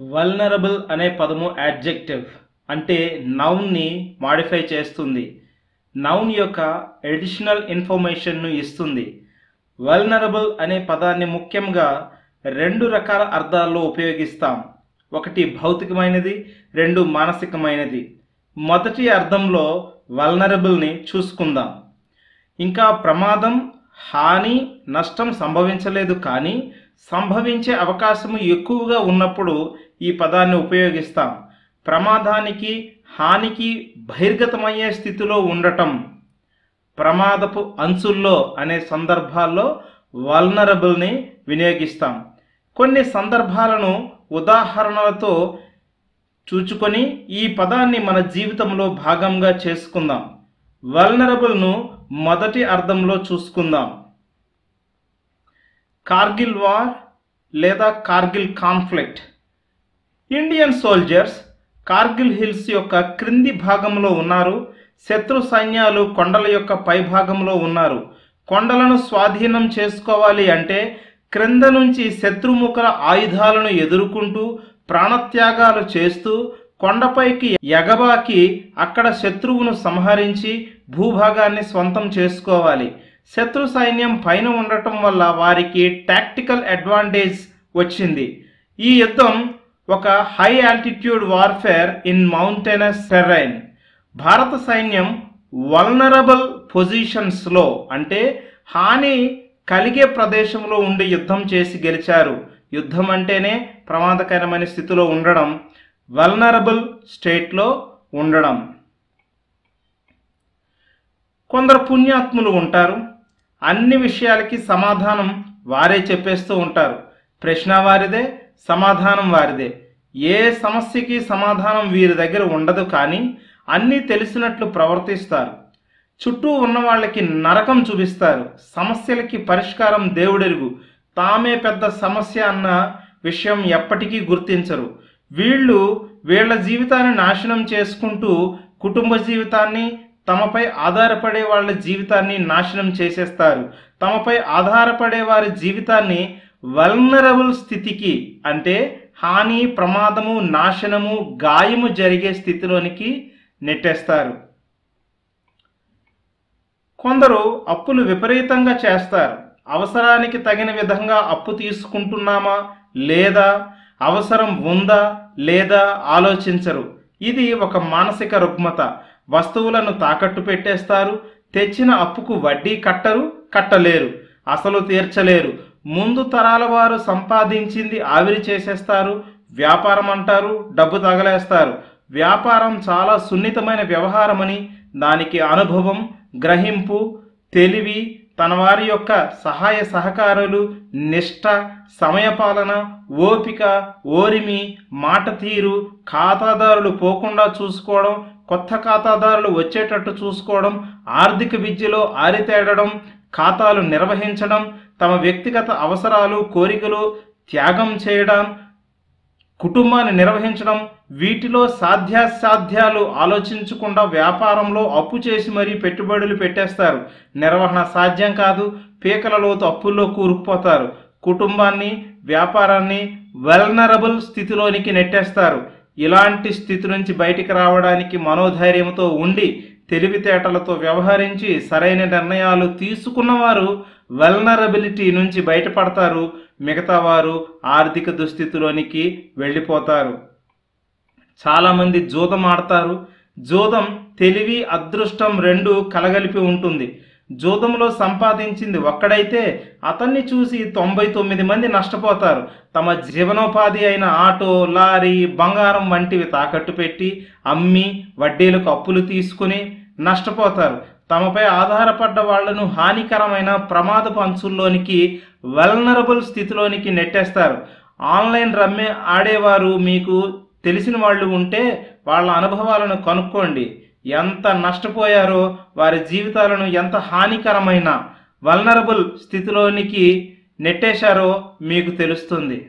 vulnerable అనే పదము adjective అంటే నౌన్ని మాడిఫై చేస్తుంది నౌన్ యొక్క ఎడిషనల్ ఇన్ఫర్మేషన్ను ఇస్తుంది వల్నరబుల్ అనే పదాన్ని ముఖ్యంగా రెండు రకాల అర్థాల్లో ఉపయోగిస్తాం ఒకటి భౌతికమైనది రెండు మానసికమైనది మొదటి అర్థంలో వల్నరబుల్ని చూసుకుందాం ఇంకా ప్రమాదం హాని నష్టం సంభవించలేదు కానీ సంభవించే అవకాశం ఎక్కువగా ఉన్నప్పుడు ఈ పదాన్ని ఉపయోగిస్తాం ప్రమాదానికి హానికి బహిర్గతమయ్యే స్థితిలో ఉండటం ప్రమాదపు అంచుల్లో అనే సందర్భాల్లో వల్నరబుల్ని వినియోగిస్తాం కొన్ని సందర్భాలను ఉదాహరణలతో చూచుకొని ఈ పదాన్ని మన జీవితంలో భాగంగా చేసుకుందాం వల్నరబుల్ను మొదటి అర్థంలో చూసుకుందాం కార్గిల్ వార్ లేదా Kargil conflict Indian soldiers Kargil hills యొక్క క్రింది భాగంలో ఉన్నారు శత్రు సైన్యాలు కొండల యొక్క పై భాగంలో ఉన్నారు కొండలను స్వాధీనం చేసుకోవాలి అంటే క్రింద నుంచి శత్రుముఖల ఆయుధాలను ఎదుర్కొంటూ ప్రాణత్యాగాలు చేస్తూ కొండపైకి ఎగబాకి అక్కడ శత్రువును సంహరించి భూభాగాన్ని స్వంతం చేసుకోవాలి శత్రు సైన్యం పైన ఉండటం వల్ల వారికి టాక్టికల్ అడ్వాంటేజ్ వచ్చింది ఈ యుద్ధం ఒక high altitude warfare in mountainous terrain భారత సైన్యం వల్నరబుల్ పొజిషన్స్లో అంటే హాని కలిగే ప్రదేశంలో ఉండి యుద్ధం చేసి గెలిచారు యుద్ధం అంటేనే ప్రమాదకరమైన స్థితిలో ఉండడం వల్నరబుల్ స్టేట్లో ఉండడం కొందరు పుణ్యాత్ములు ఉంటారు అన్ని విషయాలకి సమాధానం వారే చెప్పేస్తూ ఉంటారు ప్రశ్న వారిదే సమాధానం వారిదే ఏ సమస్యకి సమాధానం వీరి దగ్గర ఉండదు కానీ అన్నీ తెలిసినట్లు ప్రవర్తిస్తారు చుట్టూ ఉన్న వాళ్ళకి నరకం చూపిస్తారు సమస్యలకి పరిష్కారం దేవుడెరుగు తామే పెద్ద సమస్య అన్న విషయం ఎప్పటికీ గుర్తించరు వీళ్ళు వీళ్ళ జీవితాన్ని నాశనం చేసుకుంటూ కుటుంబ జీవితాన్ని తమపై ఆధారపడే వాళ్ళ జీవితాన్ని నాశనం చేసేస్తారు తమపై ఆధారపడే వారి జీవితాన్ని వల్నరబుల్ స్థితికి అంటే హాని ప్రమాదము నాశనము గాయము జరిగే స్థితిలోనికి నెట్టేస్తారు కొందరు అప్పులు విపరీతంగా చేస్తారు అవసరానికి తగిన విధంగా అప్పు తీసుకుంటున్నామా లేదా అవసరం ఉందా లేదా ఆలోచించరు ఇది ఒక మానసిక రుగ్మత వస్తువులను తాకట్టు పెట్టేస్తారు తెచ్చిన అప్పుకు వడ్డీ కట్టరు కట్టలేరు అసలు తీర్చలేరు ముందు తరాల వారు సంపాదించింది ఆవిరి చేసేస్తారు వ్యాపారం అంటారు డబ్బు తగలేస్తారు వ్యాపారం చాలా సున్నితమైన వ్యవహారమని దానికి అనుభవం గ్రహింపు తెలివి తన వారి యొక్క సహాయ సహకారాలు నిష్ట సమయపాలన ఓపిక ఓరిమి మాట తీరు ఖాతాదారులు పోకుండా చూసుకోవడం కొత్త ఖాతాదారులు వచ్చేటట్టు చూసుకోవడం ఆర్థిక విద్యలో ఆరితేడడం ఖాతాలు నిర్వహించడం తమ వ్యక్తిగత అవసరాలు కోరికలు త్యాగం చేయడం కుటుంబాన్ని నిర్వహించడం వీటిలో సాధ్యాసాధ్యాలు ఆలోచించకుండా వ్యాపారంలో అప్పు చేసి మరీ పెట్టుబడులు పెట్టేస్తారు నిర్వహణ సాధ్యం కాదు పీకలలోతు అప్పుల్లో కూరుకుపోతారు కుటుంబాన్ని వ్యాపారాన్ని వెల్నరబుల్ స్థితిలోనికి నెట్టేస్తారు ఇలాంటి స్థితి నుంచి బయటికి రావడానికి మనోధైర్యంతో ఉండి తెలివితేటలతో వ్యవహరించి సరైన నిర్ణయాలు తీసుకున్నవారు వెల్నరబిలిటీ నుంచి బయటపడతారు మిగతా వారు ఆర్థిక దుస్థితిలోనికి వెళ్ళిపోతారు చాలామంది జూదం ఆడతారు జూదం తెలివి అదృష్టం రెండు కలగలిపి ఉంటుంది జూదంలో సంపాదించింది ఒక్కడైతే అతన్ని చూసి తొంభై తొమ్మిది మంది నష్టపోతారు తమ జీవనోపాధి అయిన ఆటో లారీ బంగారం వంటివి తాకట్టు పెట్టి అమ్మి వడ్డీలకు అప్పులు తీసుకుని నష్టపోతారు తమపై ఆధారపడ్డ వాళ్లను హానికరమైన ప్రమాదపు అంచుల్లోనికి వెల్నరబుల్ స్థితిలోనికి నెట్టేస్తారు ఆన్లైన్ రమ్మే ఆడేవారు మీకు తెలిసిన వాళ్ళు ఉంటే వాళ్ళ అనుభవాలను కనుక్కోండి ఎంత నష్టపోయారో వారి జీవితాలను ఎంత హానికరమైన వల్నరబుల్ స్థితిలోనికి నెట్టేశారో మీకు తెలుస్తుంది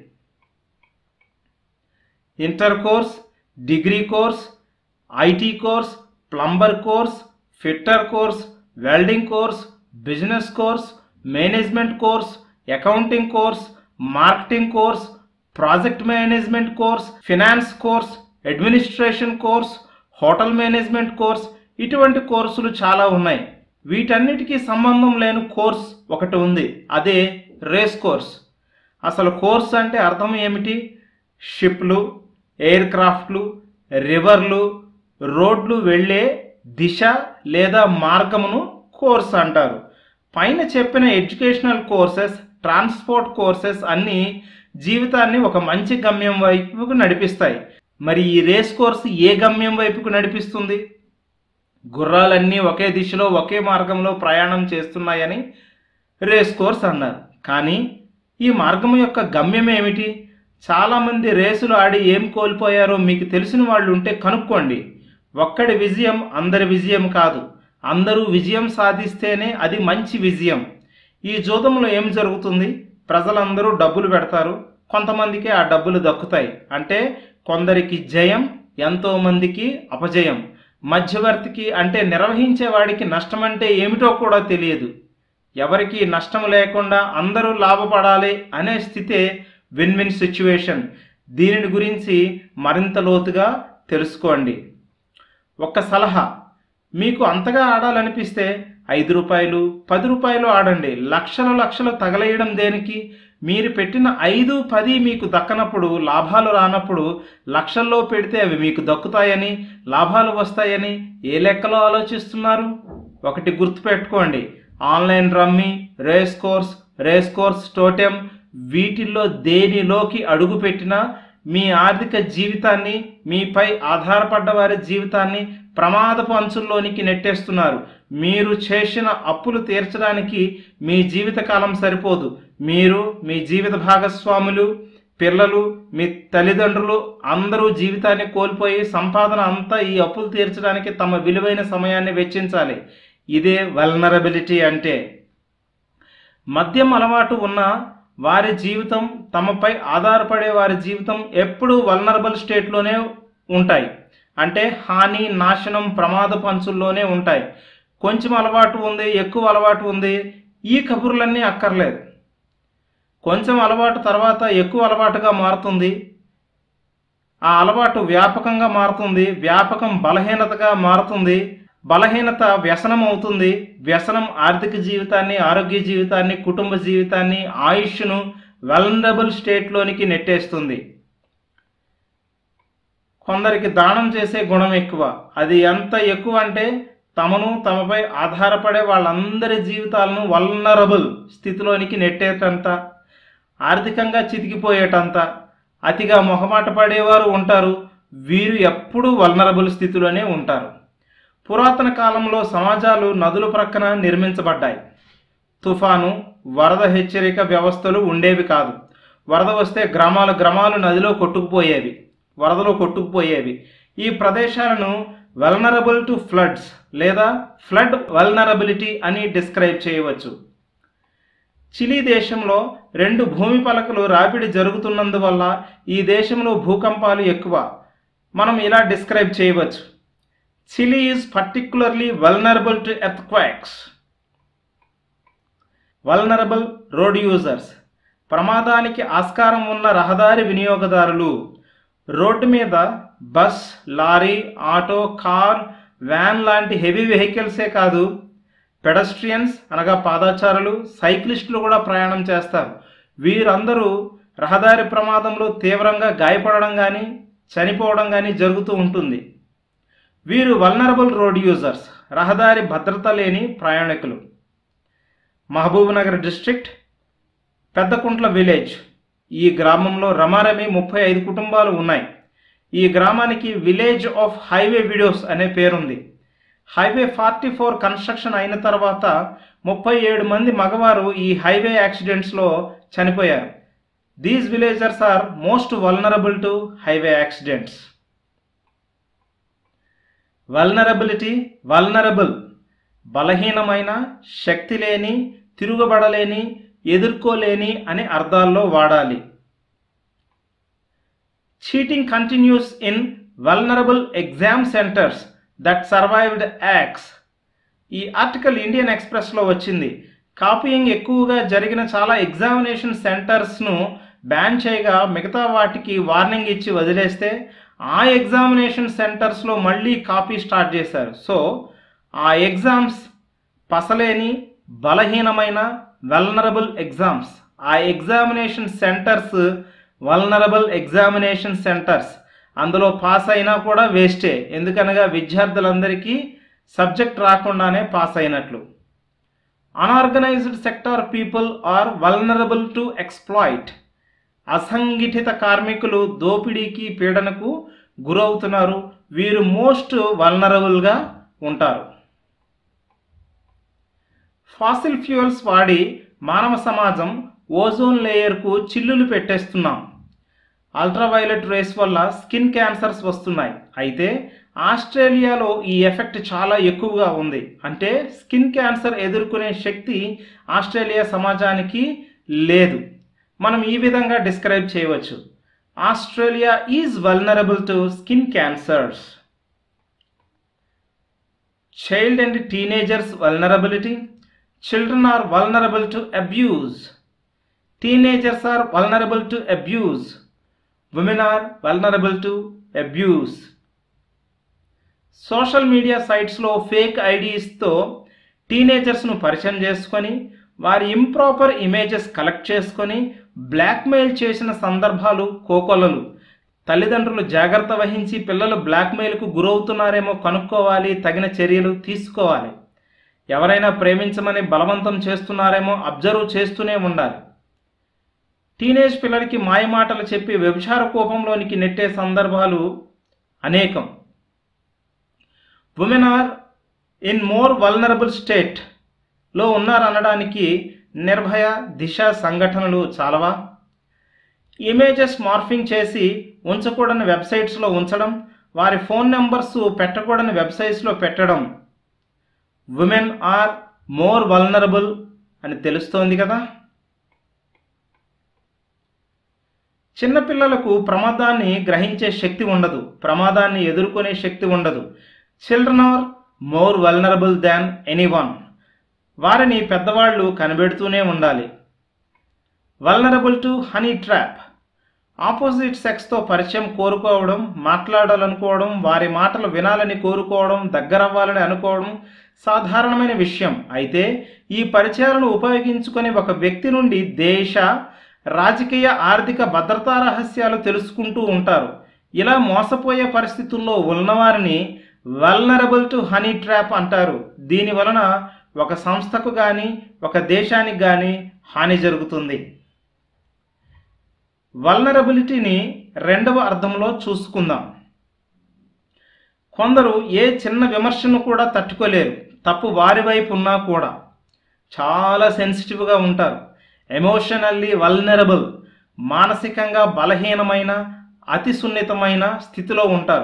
inter course degree course IT course plumber course fitter course welding course business course management course accounting course marketing course project management course finance course administration course hotel management course ఇటువంటి కోర్సులు చాలా ఉన్నాయి వీటన్నిటికీ సంబంధం లేని కోర్స్ ఒకటి ఉంది అదే రేస్ కోర్స్ అసలు కోర్స్ అంటే అర్థం ఏమిటి షిప్లు ఎయిర్ క్రాఫ్ట్లు రివర్లు రోడ్లు వెళ్ళే దిశ లేదా మార్గమును కోర్స్ అంటారు పైన చెప్పిన ఎడ్యుకేషనల్ కోర్సెస్ ట్రాన్స్పోర్ట్ కోర్సెస్ అన్నీ జీవితాన్ని ఒక మంచి గమ్యం వైపుకు నడిపిస్తాయి మరి ఈ రేస్ కోర్స్ ఏ గమ్యం వైపుకు నడిపిస్తుంది గుర్రాలన్నీ ఒకే దిశలో ఒకే మార్గంలో ప్రయాణం చేస్తున్నాయని రేస్ కోర్స్ అన్నారు కానీ ఈ మార్గం యొక్క గమ్యం ఏమిటి చాలామంది రేసులు ఆడి ఏం కోల్పోయారో మీకు తెలిసిన వాళ్ళు ఉంటే కనుక్కోండి ఒక్కడి విజయం అందరి విజయం కాదు అందరూ విజయం సాధిస్తేనే అది మంచి విజయం ఈ జూదంలో ఏం జరుగుతుంది ప్రజలందరూ డబ్బులు పెడతారు కొంతమందికి ఆ డబ్బులు దక్కుతాయి అంటే కొందరికి జయం ఎంతో మందికి అపజయం మధ్యవర్తికి అంటే నిర్వహించే వాడికి నష్టం అంటే ఏమిటో కూడా తెలియదు ఎవరికి నష్టం లేకుండా అందరూ లాభపడాలి అనే స్థితే విన్ విన్ సిచ్యువేషన్ దీనిని గురించి మరింత లోతుగా తెలుసుకోండి ఒక సలహా మీకు అంతగా ఆడాలనిపిస్తే ఐదు రూపాయలు పది రూపాయలు ఆడండి లక్షలు లక్షలు తగలేయడం దేనికి మీరు పెట్టిన ఐదు పది మీకు దక్కనప్పుడు లాభాలు రానప్పుడు లక్షల్లో పెడితే అవి మీకు దక్కుతాయని లాభాలు వస్తాయని ఏ లెక్కలో ఆలోచిస్తున్నారు ఒకటి గుర్తుపెట్టుకోండి online rummy race course race course totem వీటిల్లో దేనిలోకి అడుగు పెట్టినా మీ ఆర్థిక జీవితాన్ని మీపై ఆధారపడ్డ వారి జీవితాన్ని ప్రమాదపు అంచుల్లోనికి నెట్టేస్తున్నారు మీరు చేసిన అప్పులు తీర్చడానికి మీ జీవితకాలం సరిపోదు మీరు మీ జీవిత భాగస్వాములు పిల్లలు మీ తల్లిదండ్రులు అందరూ జీవితాన్ని కోల్పోయి సంపాదన అంతా ఈ అప్పులు తీర్చడానికి తమ విలువైన సమయాన్ని వెచ్చించాలి ఇదే వల్నరబిలిటీ అంటే మద్యం అలవాటు ఉన్న వారి జీవితం తమపై ఆధారపడే వారి జీవితం ఎప్పుడూ వల్నరబుల్ స్టేట్లోనే ఉంటాయి అంటే హాని నాశనం ప్రమాద పంచుల్లోనే ఉంటాయి కొంచెం అలవాటు ఉంది ఎక్కువ అలవాటు ఉంది ఈ కబుర్లన్నీ అక్కర్లేదు కొంచెం అలవాటు తర్వాత ఎక్కువ అలవాటుగా మారుతుంది ఆ అలవాటు వ్యాపకంగా మారుతుంది వ్యాపకం బలహీనతగా మారుతుంది బలహీనత వ్యసనం అవుతుంది వ్యసనం ఆర్థిక జీవితాన్ని ఆరోగ్య జీవితాన్ని కుటుంబ జీవితాన్ని ఆయుష్ను వెల్నరబుల్ స్టేట్లోనికి నెట్టేస్తుంది కొందరికి దానం చేసే గుణం ఎక్కువ అది ఎంత ఎక్కువ అంటే తమను తమపై ఆధారపడే వాళ్ళందరి జీవితాలను వల్నరబుల్ స్థితిలోనికి నెట్టేటంత ఆర్థికంగా చితికిపోయేటంత అతిగా మొహమాట పడేవారు ఉంటారు వీరు ఎప్పుడూ వల్నరబుల్ స్థితిలోనే ఉంటారు పురాతన కాలంలో సమాజాలు నదుల ప్రక్కన నిర్మించబడ్డాయి తుఫాను వరద హెచ్చరిక వ్యవస్థలు ఉండేవి కాదు వరద వస్తే గ్రామాలు గ్రామాలు నదిలో కొట్టుకుపోయేవి వరదలో కొట్టుకుపోయేవి ఈ ప్రదేశాలను వెల్నరబుల్ టు ఫ్లడ్స్ లేదా ఫ్లడ్ వెల్నరబిలిటీ అని డిస్క్రైబ్ చేయవచ్చు చిలీ దేశంలో రెండు భూమి పలకలు రాపిడి జరుగుతున్నందువల్ల ఈ దేశంలో భూకంపాలు ఎక్కువ మనం ఇలా డిస్క్రైబ్ చేయవచ్చు Chile is particularly vulnerable to earthquakes vulnerable road users ప్రమాదానికి ఆస్కారం ఉన్న రహదారి వినియోగదారులు రోడ్డు మీద bus lorry auto car van లాంటి హెవీ వెహికల్సే కాదు పెడస్ట్రియన్స్ అనగా పాదాచారులు సైక్లిస్టులు కూడా ప్రయాణం చేస్తారు వీరందరూ రహదారి ప్రమాదంలో తీవ్రంగా గాయపడడం కానీ చనిపోవడం కానీ జరుగుతూ ఉంటుంది వీరు వల్నరబుల్ రోడ్ యూజర్స్ రహదారి భద్రత లేని ప్రయాణికులు మహబూబ్నగర్ డిస్ట్రిక్ట్ పెద్దకుంట్ల విలేజ్ ఈ గ్రామంలో రమారమి ముప్పై ఐదు కుటుంబాలు ఉన్నాయి ఈ గ్రామానికి విలేజ్ ఆఫ్ హైవే వీడియోస్ అనే పేరుంది హైవే ఫార్టీ ఫోర్ కన్స్ట్రక్షన్ అయిన తర్వాత ముప్పై ఏడు మంది మగవారు ఈ హైవే యాక్సిడెంట్స్లో చనిపోయారు these villagers are most vulnerable to highway accidents vulnerability vulnerable బలహీనమైన శక్తి లేని తిరుగుబడలేని ఎదుర్కోలేని అనే అర్థాల్లో వాడాలి cheating continues in vulnerable exam centres that survived axe ఈ ఆర్టికల్ ఇండియన్ ఎక్స్ప్రెస్లో వచ్చింది కాపీయింగ్ ఎక్కువగా జరిగిన చాలా ఎగ్జామినేషన్ సెంటర్స్ను బ్యాన్ చేయగా మిగతా వాటికి వార్నింగ్ ఇచ్చి వదిలేస్తే ఆ ఎగ్జామినేషన్ సెంటర్స్లో మళ్ళీ కాపీ స్టార్ట్ చేశారు సో ఆ ఎగ్జామ్స్ పసలేని బలహీనమైన వెల్నరబుల్ ఎగ్జామ్స్ ఆ examination centres vulnerable examination centres అందులో పాస్ అయినా కూడా వేస్టే ఎందుకనగా విద్యార్థులందరికీ సబ్జెక్ట్ రాకుండానే పాస్ అయినట్లు unorganised sector people are vulnerable to exploit అసంఘటిత కార్మికులు దోపిడీకి పీడనకు గురవుతున్నారు వీరు మోస్ట్ వల్నరబుల్గా ఉంటారు ఫాసిల్ ఫ్యూయల్స్ వాడి మానవ సమాజం ఓజోన్ లేయర్కు చిల్లులు పెట్టేస్తున్నాం అల్ట్రావైలెట్ రేస్ వల్ల స్కిన్ క్యాన్సర్స్ వస్తున్నాయి అయితే ఆస్ట్రేలియాలో ఈ ఎఫెక్ట్ చాలా ఎక్కువగా ఉంది అంటే స్కిన్ క్యాన్సర్ ఎదుర్కొనే శక్తి ఆస్ట్రేలియా సమాజానికి లేదు మనం ఈ విధంగా డిస్క్రైబ్ చేయవచ్చు Australia is vulnerable to skin cancers child and teenagers vulnerability children are vulnerable to abuse teenagers are vulnerable to abuse women are vulnerable to abuse social media సైట్స్లో fake ఐడీస్తో టీనేజర్స్ను పరిచయం చేసుకొని వారి ఇంప్రాపర్ ఇమేజెస్ కలెక్ట్ చేసుకొని blackmail చేసిన సందర్భాలు కోకొలలు తల్లిదండ్రులు జాగ్రత్త వహించి పిల్లలు బ్లాక్మెయిల్కు గురవుతున్నారేమో కనుక్కోవాలి తగిన చర్యలు తీసుకోవాలి ఎవరైనా ప్రేమించమని బలవంతం చేస్తున్నారేమో అబ్జర్వ్ చేస్తూనే ఉండాలి టీనేజ్ పిల్లలకి మాయమాటలు చెప్పి వ్యభిచార కోపంలోనికి నెట్టే సందర్భాలు అనేకం women are in more vulnerable state లో ఉన్నారనడానికి నిర్భయ దిశ సంఘటనలు చాలవా ఇమేజెస్ మార్ఫింగ్ చేసి ఉంచకూడని వెబ్సైట్స్లో ఉంచడం వారి ఫోన్ నెంబర్స్ పెట్టకూడని వెబ్సైట్స్లో పెట్టడం ఉమెన్ ఆర్ మోర్ వల్నరబుల్ అని తెలుస్తోంది కదా చిన్నపిల్లలకు ప్రమాదాన్ని గ్రహించే శక్తి ఉండదు ప్రమాదాన్ని ఎదుర్కొనే శక్తి ఉండదు children are more vulnerable than anyone వారిని పెద్దవాళ్ళు కనిపెడుతూనే ఉండాలి vulnerable to honey trap opposite సెక్స్తో పరిచయం కోరుకోవడం మాట్లాడాలనుకోవడం వారి మాటలు వినాలని కోరుకోవడం దగ్గరవ్వాలని అనుకోవడం సాధారణమైన విషయం అయితే ఈ పరిచయాలను ఉపయోగించుకొని ఒక వ్యక్తి నుండి దేశ రాజకీయ ఆర్థిక భద్రతా రహస్యాలు తెలుసుకుంటూ ఉంటారు ఇలా మోసపోయే పరిస్థితుల్లో ఉన్నవారిని వల్నరబుల్ టు హనీ ట్రాప్ అంటారు దీని వలన ఒక సంస్థకు కానీ ఒక దేశానికి కానీ హాని జరుగుతుంది వల్నరబిలిటీని రెండవ అర్థంలో చూసుకుందాం కొందరు ఏ చిన్న విమర్శను కూడా తట్టుకోలేరు తప్పు వారి వైపు ఉన్నా కూడా చాలా సెన్సిటివ్గా ఉంటారు ఎమోషనల్లీ వల్నరబుల్ మానసికంగా బలహీనమైన అతి సున్నితమైన స్థితిలో ఉంటారు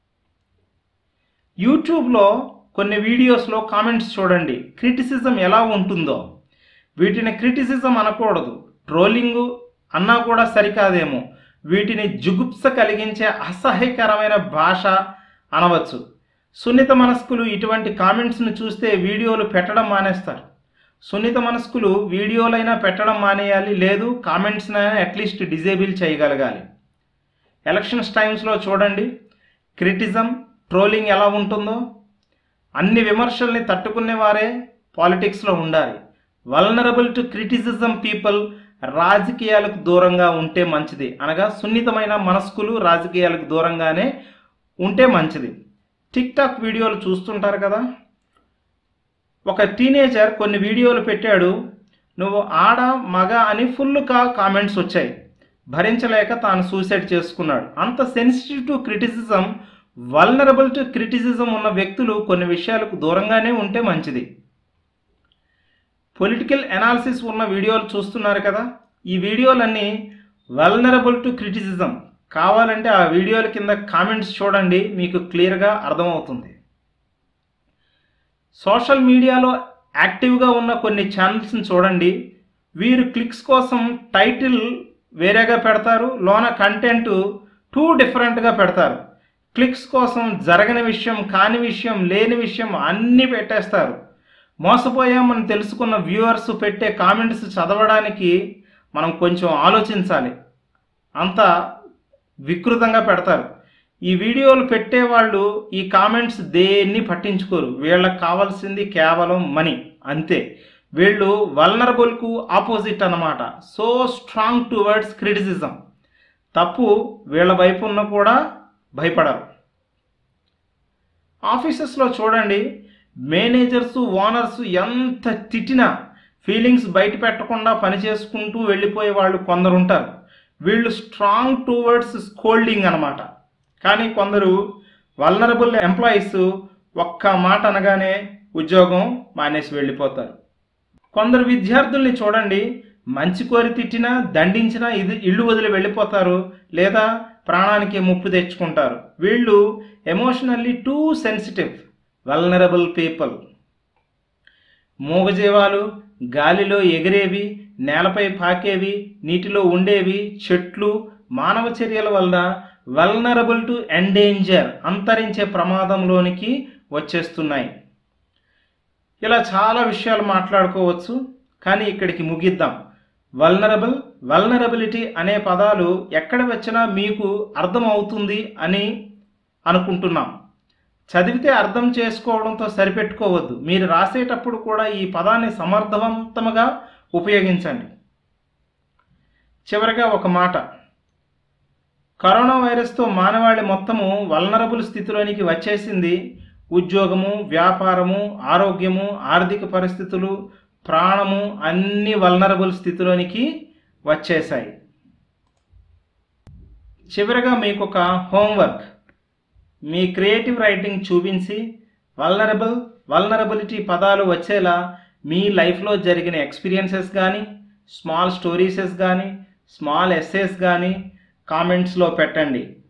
యూట్యూబ్లో కొన్ని వీడియోస్లో కామెంట్స్ చూడండి క్రిటిసిజం ఎలా ఉంటుందో వీటిని క్రిటిసిజం అనకూడదు ట్రోలింగు అన్నా కూడా సరికాదేమో వీటిని జుగుప్స కలిగించే అసహ్యకరమైన భాష అనవచ్చు సున్నిత మనస్కులు ఇటువంటి కామెంట్స్ను చూస్తే వీడియోలు పెట్టడం మానేస్తారు సున్నిత మనస్కులు వీడియోలైనా పెట్టడం మానేయాలి లేదు కామెంట్స్నైనా అట్లీస్ట్ డిజేబుల్ చేయగలగాలి ఎలక్షన్స్ టైమ్స్లో చూడండి క్రిటిజం ట్రోలింగ్ ఎలా ఉంటుందో అన్ని విమర్శల్ని తట్టుకునే వారే పాలిటిక్స్లో ఉండాలి వల్నరబుల్ టు క్రిటిసిజం పీపుల్ రాజకీయాలకు దూరంగా ఉంటే మంచిది అనగా సున్నితమైన మనస్కులు రాజకీయాలకు దూరంగానే ఉంటే మంచిది టిక్ టాక్ వీడియోలు చూస్తుంటారు కదా ఒక టీనేజర్ కొన్ని వీడియోలు పెట్టాడు నువ్వు ఆడ మగ అని ఫుల్గా కామెంట్స్ వచ్చాయి భరించలేక తాను సూసైడ్ చేసుకున్నాడు అంత sensitive to criticism vulnerable to criticism ఉన్న వ్యక్తులు కొన్ని విషయాలకు దూరంగానే ఉంటే మంచిది పొలిటికల్ అనాలిసిస్ ఉన్న వీడియోలు చూస్తున్నారు కదా ఈ వీడియోలన్నీ వల్నరబుల్ టు క్రిటిసిజం కావాలంటే ఆ వీడియోల కింద కామెంట్స్ చూడండి మీకు క్లియర్గా అర్థమవుతుంది సోషల్ మీడియాలో యాక్టివ్గా ఉన్న కొన్ని ఛానల్స్ని చూడండి వీరు క్లిక్స్ కోసం టైటిల్ వేరేగా పెడతారు లోన కంటెంట్ టూ డిఫరెంట్గా పెడతారు క్లిక్స్ కోసం జరగని విషయం కాని విషయం లేని విషయం అన్నీ పెట్టేస్తారు మోసపోయామని తెలుసుకున్న వ్యూవర్స్ పెట్టే కామెంట్స్ చదవడానికి మనం కొంచెం ఆలోచించాలి అంత వికృతంగా పెడతారు ఈ వీడియోలు పెట్టేవాళ్ళు ఈ కామెంట్స్ దేన్ని పట్టించుకోరు వీళ్ళకి కావాల్సింది కేవలం మనీ అంతే వీళ్ళు వల్నరబుల్కు ఆపోజిట్ అన్నమాట సో స్ట్రాంగ్ టువర్డ్స్ క్రిటిసిజం తప్పు వీళ్ళ వైపు ఉన్న కూడా భయపడరు ఆఫీసెస్లో చూడండి మేనేజర్స్ ఓనర్స్ ఎంత తిట్టినా ఫీలింగ్స్ బయట పెట్టకుండా పని చేసుకుంటూ వెళ్ళిపోయే వాళ్ళు కొందరు ఉంటారు వీళ్ళు స్ట్రాంగ్ టువర్డ్స్ స్కోల్డింగ్ అనమాట కానీ కొందరు వల్నరబుల్ ఎంప్లాయీస్ ఒక్క మాట అనగానే ఉద్యోగం మానేసి వెళ్ళిపోతారు కొందరు విద్యార్థుల్ని చూడండి మంచి కోరి తిట్టినా దండించినా ఇది ఇల్లు వదిలి వెళ్ళిపోతారు లేదా ప్రాణానికి ముప్పు తెచ్చుకుంటారు వీళ్ళు emotionally too sensitive vulnerable people మూగజీవాలు గాలిలో ఎగిరేవి నేలపై పాకేవి నీటిలో ఉండేవి చెట్లు మానవ చర్యల వల్ల వల్నరబుల్ టు ఎండేంజర్ అంతరించే ప్రమాదంలోనికి వచ్చేస్తున్నాయి ఇలా చాలా విషయాలు మాట్లాడుకోవచ్చు కానీ ఇక్కడికి ముగిద్దాం వల్నరబుల్ వల్నరబిలిటీ అనే పదాలు ఎక్కడ వచ్చినా మీకు అర్థం అవుతుంది అని అనుకుంటున్నాం చదివితే అర్థం చేసుకోవడంతో సరిపెట్టుకోవద్దు మీరు రాసేటప్పుడు కూడా ఈ పదాన్ని సమర్థవంతముగా ఉపయోగించండి చివరిగా ఒక మాట కరోనా వైరస్తో మానవాళి మొత్తము వల్నరబుల్ స్థితిలోనికి వచ్చేసింది ఉద్యోగము వ్యాపారము ఆరోగ్యము ఆర్థిక పరిస్థితులు ప్రాణము అన్ని వల్నరబుల్ స్థితిలోనికి వచ్చేసాయి చివరిగా మీకు ఒక హోంవర్క్ మీ క్రియేటివ్ రైటింగ్ చూపించి వల్నరబుల్ వల్నరబిలిటీ పదాలు వచ్చేలా మీ లైఫ్లో జరిగిన ఎక్స్పీరియన్సెస్ కానీ స్మాల్ స్టోరీసెస్ కానీ స్మాల్ ఎస్సేస్ కానీ కామెంట్స్లో పెట్టండి